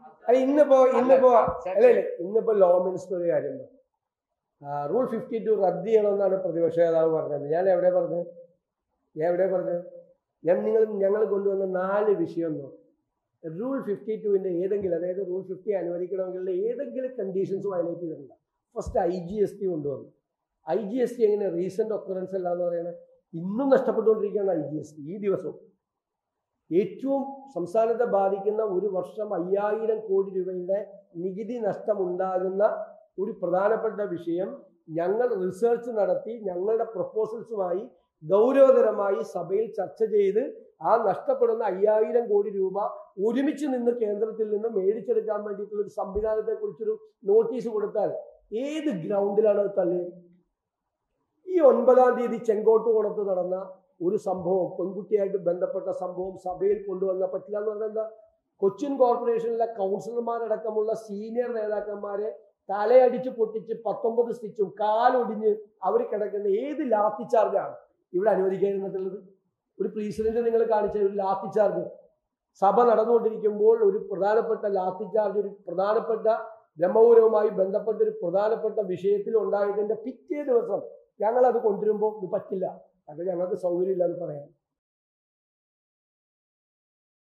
അല്ല ഇന്നിപ്പോ ഇന്നിപ്പോ ചർച്ച- അല്ല ഇല്ല ഇന്നിപ്പോ ലോ മിനിസ്റ്റർ ഒരു കാര്യം പറഞ്ഞു. ആ, റൂൾ ഫിഫ്റ്റി ടു റദ്ദ് ചെയ്യണമെന്നാണ് പ്രതിപക്ഷ നേതാവ് പറഞ്ഞത് ഞാൻ എവിടെ പറഞ്ഞത് ഞാൻ എവിടെ പറഞ്ഞത് ഞാൻ നിങ്ങൾ ഞങ്ങൾ കൊണ്ടുവന്ന നാല് വിഷയം നോക്കും റൂൾ ഫിഫ്റ്റി ടുവിന്റെ ഏതെങ്കിലും അതായത് റൂൾ ഫിഫ്റ്റി അനുവദിക്കണമെങ്കിൽ ഏതെങ്കിലും കണ്ടീഷൻസ് വയലേറ്റ് ചെയ്തിട്ടുണ്ട് first I G S T കൊണ്ടുവന്നു ഐ ജി എസ് ടി എങ്ങനെ റീസെന്റ് ഒക്കറൻസ് അല്ല എന്ന് പറയുന്നത് ഇന്നും നഷ്ടപ്പെട്ടുകൊണ്ടിരിക്കുകയാണ് ഐ ജി എസ് ടി ഈ ദിവസവും ഏറ്റവും സംസ്ഥാനത്തെ ബാധിക്കുന്ന ഒരു വർഷം അയ്യായിരം കോടി രൂപയുടെ നികുതി നഷ്ടമുണ്ടാകുന്ന ഒരു പ്രധാനപ്പെട്ട വിഷയം ഞങ്ങൾ റിസർച്ച് നടത്തി ഞങ്ങളുടെ പ്രപ്പോസൽസുമായി ഗൗരവതരമായി സഭയിൽ ചർച്ച ചെയ്ത് ആ നഷ്ടപ്പെടുന്ന അയ്യായിരം കോടി രൂപ ഒരുമിച്ച് നിന്ന് കേന്ദ്രത്തിൽ നിന്ന് മേടിച്ചെടുക്കാൻ വേണ്ടിയിട്ടുള്ള ഒരു സംവിധാനത്തെ കുറിച്ചൊരു നോട്ടീസ് കൊടുത്താൽ ഏത് ഗ്രൗണ്ടിലാണ് അത് തള്ളിയത് ഈ ഒൻപതാം തീയതി ചെങ്കോട്ടുകുളത്ത് നടന്ന ഒരു സംഭവം പെൺകുട്ടിയായിട്ട് ബന്ധപ്പെട്ട സംഭവം സഭയിൽ കൊണ്ടുവന്ന പറ്റില്ല എന്ന് പറഞ്ഞാൽ എന്താ കൊച്ചിൻ കോർപ്പറേഷനിലെ കൗൺസിലർമാരടക്കമുള്ള സീനിയർ നേതാക്കന്മാരെ തലയടിച്ച് പൊട്ടിച്ച് പത്തൊമ്പത് സ്റ്റിച്ചും കാലൊടിഞ്ഞ് അവർ കിടക്കുന്ന ഏത് ലാത്തി ചാർജാണ് ഇവിടെ അനുവദിക്കാതിരുന്നിട്ടുള്ളത് ഒരു പ്രസിഡന്റ് നിങ്ങൾ കാണിച്ച ഒരു ലാത്തി ചാർജ് സഭ നടന്നുകൊണ്ടിരിക്കുമ്പോൾ ഒരു പ്രധാനപ്പെട്ട ലാത്തി ചാർജ് ഒരു പ്രധാനപ്പെട്ട ബ്രഹ്മപുരവുമായി ബന്ധപ്പെട്ട ഒരു പ്രധാനപ്പെട്ട വിഷയത്തിൽ ഉണ്ടായതിന്റെ പിറ്റേ ദിവസം ഞങ്ങൾ അത് കൊണ്ടുവരുമ്പോൾ ഇത് പറ്റില്ല അത് ഞങ്ങൾക്ക് സൗകര്യമില്ല എന്ന് പറയാം